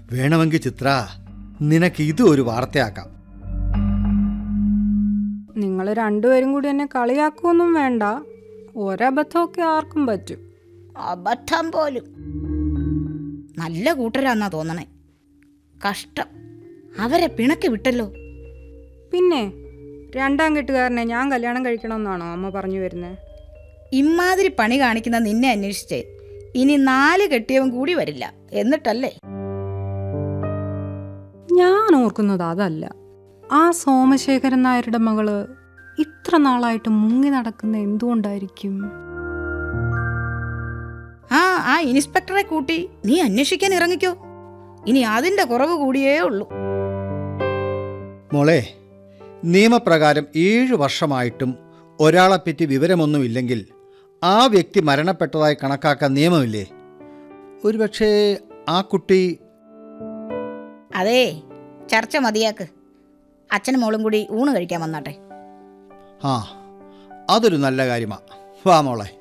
വേണമെങ്കിൽ ചിത്ര നിനക്ക് ഇത് ഒരു വാർത്തയാക്കാം നിങ്ങൾ രണ്ടുപേരും കൂടി എന്നെ കളിയാക്കുമൊന്നും വേണ്ട ഒരബദ്ധമൊക്കെ ആർക്കും പറ്റും അബദ്ധം പോലും നല്ല കൂട്ടരാന്നാ തോന്നണേ കഷ്ടം അവരെ പിണക്കി വിട്ടല്ലോ പിന്നെ രണ്ടാം കെട്ടുകാരനെ ഞാൻ കല്യാണം കഴിക്കണമെന്നാണോ അമ്മ പറഞ്ഞു വരുന്നത് ഇമാതിരി പണി കാണിക്കുന്ന നിന്നെ അന്വേഷിച്ച് ഇനി നാല് കെട്ടിയവൻ കൂടി വരില്ല എന്നിട്ടല്ലേ ഞാൻ ഓർക്കുന്നത് അതല്ല ആ സോമശേഖരൻ നായരുടെ മകള് ഇത്ര നാളായിട്ട് മുങ്ങി നടക്കുന്ന എന്തുകൊണ്ടായിരിക്കും ആ ആ ഇൻസ്പെക്ടറെ കൂട്ടി നീ അന്വേഷിക്കാൻ ഇറങ്ങിക്കോ ഇനി അതിന്റെ കുറവ് കൂടിയേ ഉള്ളൂ മോളെ നിയമപ്രകാരം ഏഴു വർഷമായിട്ടും ഒരാളെപ്പറ്റി വിവരമൊന്നുമില്ലെങ്കിൽ ആ വ്യക്തി മരണപ്പെട്ടതായി കണക്കാക്കാൻ നിയമമില്ലേ ഒരുപക്ഷേ ആ കുട്ടി അതേ ചർച്ച മതിയാക്ക് അച്ഛനും മോളും കൂടി ഊണ് കഴിക്കാൻ വന്നാട്ടെ ആ അതൊരു നല്ല കാര്യമാണ് വാ മോളെ